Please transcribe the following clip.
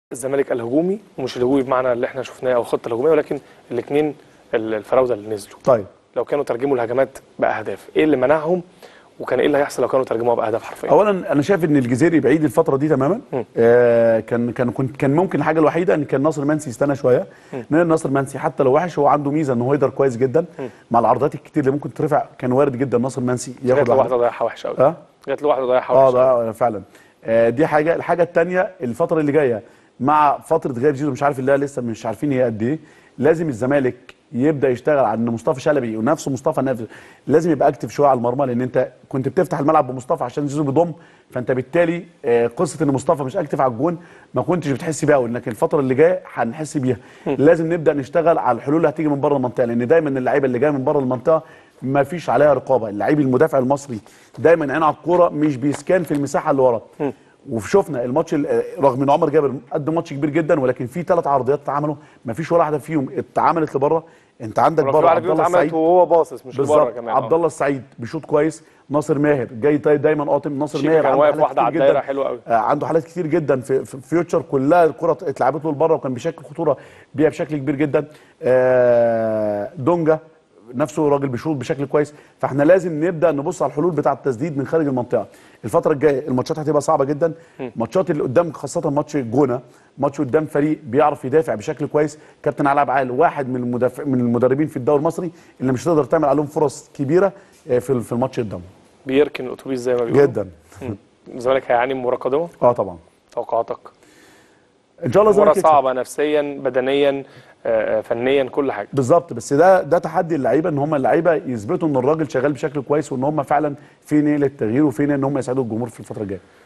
الزمالك الهجومي ومش الهجومي بمعنى اللي احنا شفناه او الخطه الهجوميه ولكن الاثنين الفراوده اللي نزلوا طيب لو كانوا ترجموا الهجمات باهداف ايه اللي منعهم وكان ايه اللي هيحصل لو كانوا ترجموها باهداف حرفيا اولا انا شايف ان الجزيري بعيد الفتره دي تماما آه كان كان كنت كان ممكن الحاجه الوحيده ان كان ناصر منسي يستنى شويه لان ناصر منسي حتى لو وحش هو عنده ميزه ان هو يقدر كويس جدا مع العرضات الكتير اللي ممكن ترفع كان وارد جدا ناصر منسي جات ياخد له واحده واحده ضيعها وحشه قوي اه جات له واحده ضيعها اه وحشه ده فعلا آه دي حاجه الحاجه الثانيه الفتره اللي جايه مع فتره غياب زيزو مش عارف اللي هي لسه مش عارفين هي قد ايه لازم الزمالك يبدا يشتغل على ان مصطفى شلبي ونفسه مصطفى نفسه لازم يبقى اكتف شويه على المرمى لان انت كنت بتفتح الملعب بمصطفى عشان زيزو بيضم فانت بالتالي آه، قصه ان مصطفى مش اكتف على الجون ما كنتش بتحس بيها قوي لكن الفتره اللي جايه هنحس بيها لازم نبدا نشتغل على الحلول اللي هتيجي من بره المنطقه لان دايما اللعيبه اللي جايه من بره المنطقه ما فيش عليها رقابه اللعيب المدافع المصري دايما عينه على الكوره مش بيسكان في المساحه اللي ورا وشفنا الماتش ال- رغم ان عمر جابر قدم ماتش كبير جدا ولكن في ثلاث عرضيات اتعملوا ما فيش ولا واحده فيهم اتعملت لبره انت عندك ولو في بره واحده عبد فيهم الله اتعملت السعيد وهو باصص مش لبره بالظبط كمان عبد الله السعيد بيشوط كويس ناصر ماهر جاي طيب دايما قاطم ناصر شيكا ماهر كان عنده واقف حالات واحدة كتير على الدايرة جداً. حلوة قوي. آه، عنده حالات كتير جدا في في فيوتشر كلها الكره اتلعبت له لبره وكان بيشكل خطوره بيها بشكل كبير جدا آه، دونجا نفسه راجل بيشوط بشكل كويس فاحنا لازم نبدا نبص على الحلول بتاعه التسديد من خارج المنطقه الفتره الجايه الماتشات هتبقى صعبه جدا ماتشات اللي قدام خاصه ماتش الجونه ماتش قدام فريق بيعرف يدافع بشكل كويس كابتن علاء عال واحد من المدافع من المدربين في الدوري المصري اللي مش هتقدر تعمل عليهم فرص كبيره آه، في في الماتش قدامهم بيركن الاتوبيس زي ما بيقولوا جدا الزمالك هيعاني من مباراه قادمه اه طبعا توقعاتك ان شاء الله مباراه الزمالك يكسب. صعبه نفسيا بدنيا آه، آه، فنيا كل حاجه بالظبط بس ده ده تحدي اللعيبه ان هم اللعيبه يثبتوا ان الراجل شغال بشكل كويس وان هم فعلا في نيه للتغيير وفي نيه ان هم يساعدوا الجمهور في الفتره الجايه